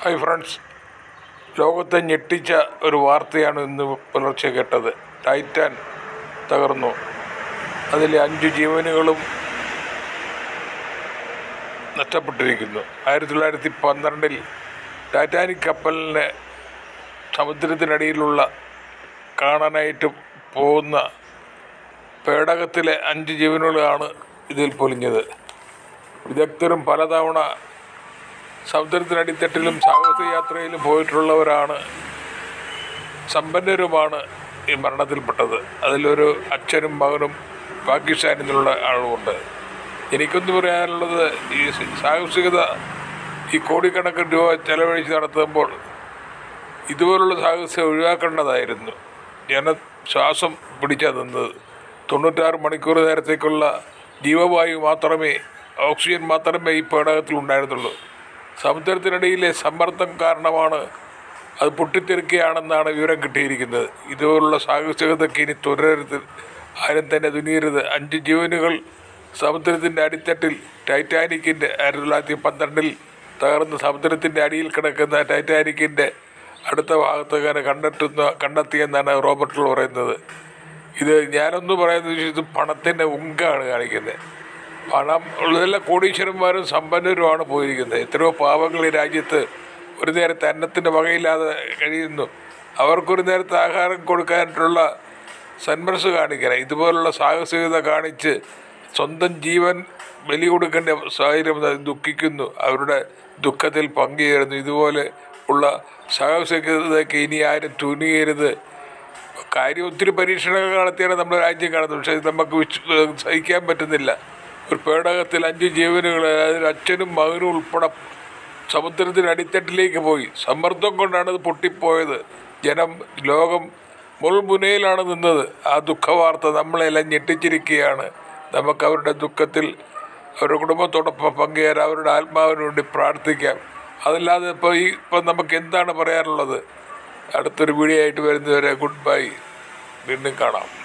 hi friends ലോകത്തെ ഞെട്ടിച്ച ഒരു വാർത്തയാണ് ഇന്ന് പുലർച്ചെ കേട്ടത് ടൈറ്റാൻ തകർന്നു അതിലെ അഞ്ച് ജീവനുകളും നഷ്ടപ്പെട്ടിരിക്കുന്നു ആയിരത്തി തൊള്ളായിരത്തി പന്ത്രണ്ടിൽ ടൈറ്റാനിക് കപ്പലിന് സമുദ്രത്തിനടിയിലുള്ള കാണാനായിട്ട് പോകുന്ന പേടകത്തിലെ അഞ്ച് ജീവനുകളാണ് ഇതിൽ പൊലിഞ്ഞത് വിദഗ്ധരും പലതവണ സമുദ്രത്തിനടിത്തട്ടിലും സാഹസയാത്രയിലും പോയിട്ടുള്ളവരാണ് സമ്പന്നരുമാണ് ഈ മരണത്തിൽപ്പെട്ടത് അതിലൊരു അച്ഛനും മകനും പാകിസ്ഥാനിൽ നിന്നുള്ള ആളുമുണ്ട് എനിക്കൊന്ന് പറയാനുള്ളത് ഈ സാഹസികത ഈ കോടിക്കണക്കിന് രൂപ ചെലവഴിച്ച് നടത്തുമ്പോൾ ഇതുപോലുള്ള സാഹസ്യം ഒഴിവാക്കേണ്ടതായിരുന്നു ജന ശ്വാസം പിടിച്ചാ നിന്നത് തൊണ്ണൂറ്റാറ് മണിക്കൂർ നേരത്തേക്കുള്ള ജീവവായു മാത്രമേ ഓക്സിജൻ മാത്രമേ ഈ പേടകത്തിൽ ഉണ്ടായിരുന്നുള്ളൂ സമുദ്രത്തിനടിയിലെ സമ്മർദ്ദം കാരണമാണ് അത് പൊട്ടിത്തെറിക്കുകയാണെന്നാണ് വിവരം കിട്ടിയിരിക്കുന്നത് ഇതുപോലുള്ള സാഹസികതയ്ക്ക് ഇനി തുടരരുത് ആരും തന്നെ തുനിയരുത് അഞ്ച് ജീവനുകൾ സമുദ്രത്തിൻ്റെ അടിത്തട്ടിൽ ടൈറ്റാനിക്കിൻ്റെ ആയിരത്തി തൊള്ളായിരത്തി പന്ത്രണ്ടിൽ തകർന്ന് സമുദ്രത്തിൻ്റെ അടിയിൽ കിടക്കുന്ന ടൈറ്റാനിക്കിൻ്റെ അടുത്ത ഭാഗത്ത് അങ്ങനെ കണ്ടെത്തുന്ന കണ്ടെത്തിയെന്നാണ് റോബർട്ടിൽ പറയുന്നത് ഇത് ഞാനൊന്ന് പറയുന്നത് ഇത് പണത്തിൻ്റെ ഉങ്കാണ് കാണിക്കുന്നത് പണം ഉള്ളതെല്ലാം കോടീശ്വരന്മാരും സമ്പന്നരുമാണ് പോയിരിക്കുന്നത് എത്രയോ പാവങ്ങൾ ഈ രാജ്യത്ത് ഒരു നേരത്തെ അന്നത്തിൻ്റെ വകയില്ലാതെ കഴിയുന്നു അവർക്കൊരു നേരത്തെ ആഹാരം കൊടുക്കാനായിട്ടുള്ള സന്മനസ് കാണിക്കണം ഇതുപോലുള്ള സാഹസികത കാണിച്ച് സ്വന്തം ജീവൻ ബലി കൊടുക്കേണ്ട സാഹചര്യം അത് ദുഃഖിക്കുന്നു അവരുടെ ദുഃഖത്തിൽ പങ്കുചേരുന്നു ഇതുപോലെ ഉള്ള സാഹസികതയ്ക്ക് ഇനി ആരും തുനിയരുത് കാര്യം ഒത്തിരി പരീക്ഷണങ്ങൾ നടത്തിയാണ് നമ്മുടെ രാജ്യം കാണുന്നത് പക്ഷേ ഇത് നമുക്ക് വിശ്വ സഹിക്കാൻ പറ്റുന്നില്ല ഒരു പേടകത്തിൽ അഞ്ച് ജീവനുകൾ അതായത് അച്ഛനും മകനും ഉൾപ്പെടെ സമുദ്രത്തിന് അടിത്തട്ടിലേക്ക് പോയി സമ്മർദ്ദം കൊണ്ടാണ് ഇത് പൊട്ടിപ്പോയത് ജനം ലോകം മുൾമുനയിലാണ് നിന്നത് ആ ദുഃഖവാർത്ത നമ്മളെല്ലാം ഞെട്ടിച്ചിരിക്കുകയാണ് നമുക്ക് അവരുടെ ദുഃഖത്തിൽ അവരുടെ കുടുംബത്തോടൊപ്പം പങ്കുചേരാൻ അവരുടെ ആത്മാവിന് വേണ്ടി പ്രാർത്ഥിക്കാം അതല്ലാതെ ഇപ്പോൾ ഈ ഇപ്പം നമുക്ക് എന്താണ് പറയാനുള്ളത് അടുത്തൊരു വീഡിയോ ആയിട്ട് വരുന്നവരെ ഗുഡ് ബൈ വീണ്ടും കാണാം